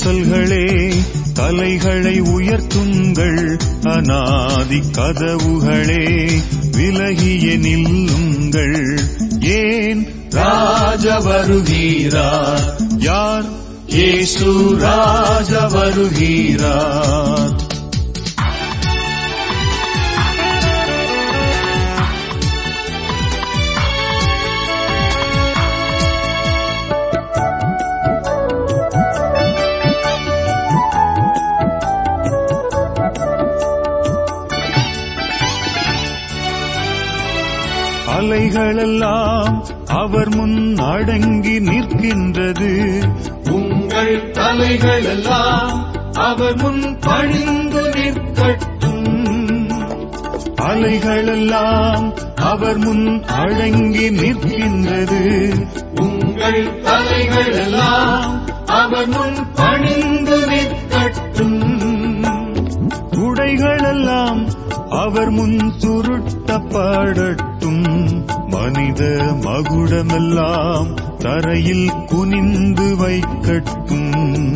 வாசல்களே தலைகளை உயர்த்துங்கள் அநாதி கதவுகளே விலகிய நில்லுங்கள் ஏன் ராஜ வருகிறார் யார் இயேசு ராஜ வருகிறார் அலைகளெல்லாம் அவர் முன் அடங்கி நிற்கின்றது உங்கள் தலைகளெல்லாம் அவர் முன் பணிந்து நிற்கட்டும் அலைகளெல்லாம் அவர் முன் அடங்கி நிற்கின்றது உங்கள் தலைகளெல்லாம் அவர் முன் பணிந்து நிற்கட்டும் உடைகளெல்லாம் அவர் முன் சுருட்டப்படட்டும் மனித மகுடமெல்லாம் தரையில் குனிந்து வைக்கட்டும்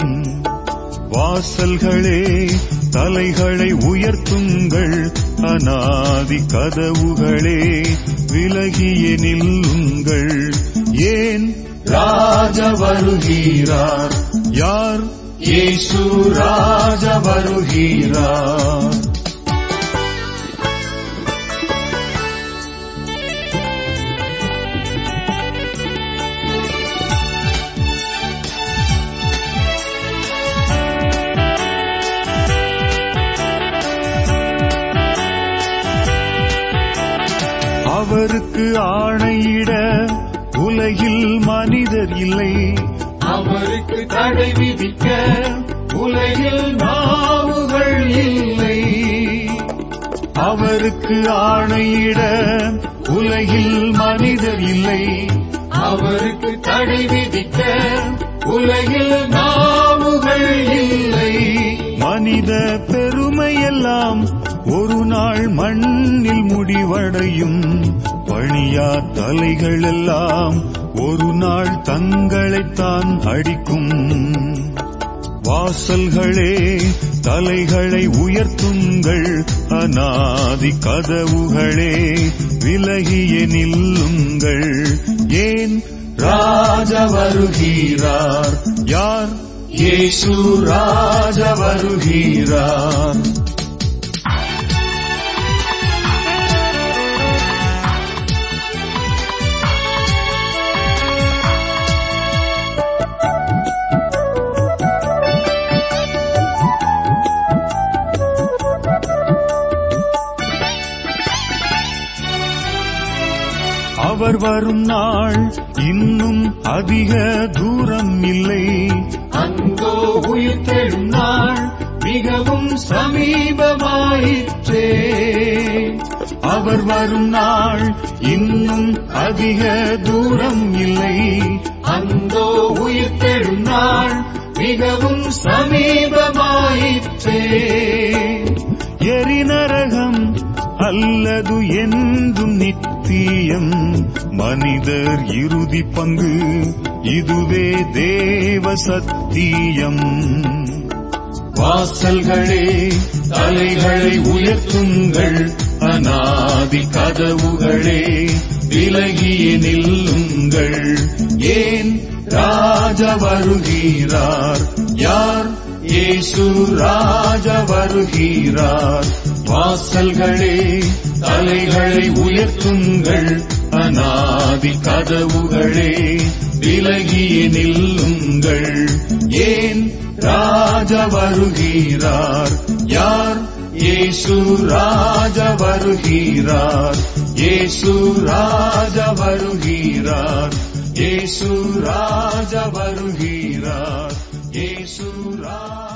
வாசல்களே தலைகளை உயர்த்துங்கள் அநாதி கதவுகளே விலகிய நில்லுங்கள் ஏன் ராஜ வருகிறார் யார் இயேசு ராஜ வருகிறார் அவருக்கு ஆணையிட உலகில் மனிதர் இல்லை அவருக்கு தடை விதிக்க உலகில் நாவுகள் இல்லை அவருக்கு ஆணையிட உலகில் மனிதர் இல்லை அவருக்கு தடை விதிக்க உலகில் நாவுகள் இல்லை மனித பெருமையெல்லாம் ஒரு நாள் மண்ணில் முடிவடையும் பணியா தலைகள் எல்லாம் ஒரு நாள் தங்களைத்தான் அடிக்கும் வாசல்களே தலைகளை உயர்த்துங்கள் அநாதி கதவுகளே விலகிய நில்லுங்கள் ஏன் ராஜ வருகிறார் யார் இயேசு ராஜ வருகிறார் அவர் வரும் நாள் இன்னும் அதிக தூரம் இல்லை அங்கோ உயிர்த்தெழும் நாள் மிகவும் சமீபமாயிற்றே அவர் வரும் நாள் இன்னும் அதிக தூரம் இல்லை அந்தோ உயிர்த்தெழும் நாள் மிகவும் சமீபமாயிற்றே எரிநரகம் அல்லது என்றும் நித்தியம் மனிதர் இறுதி பங்கு இதுவே தேவ சத்தியம் வாசல்களே தலைகளை உயர்த்துங்கள் அநாதி கதவுகளே விலகிய நில்லுங்கள் ஏன் ராஜ வருகிறார் யார் இயேசு ராஜ வருகிறார் வாசல்களே தலைகளை உயர்த்துங்கள் அநாதி கதவுகளே விலகிய நில்லுங்கள் ஏன் ராஜ வருகிறார் யார் இயேசு ராஜ வருகிறார் இயேசு ராஜ வருகிறார் இயேசு ராஜ வருகிறார் இயேசு ராஜ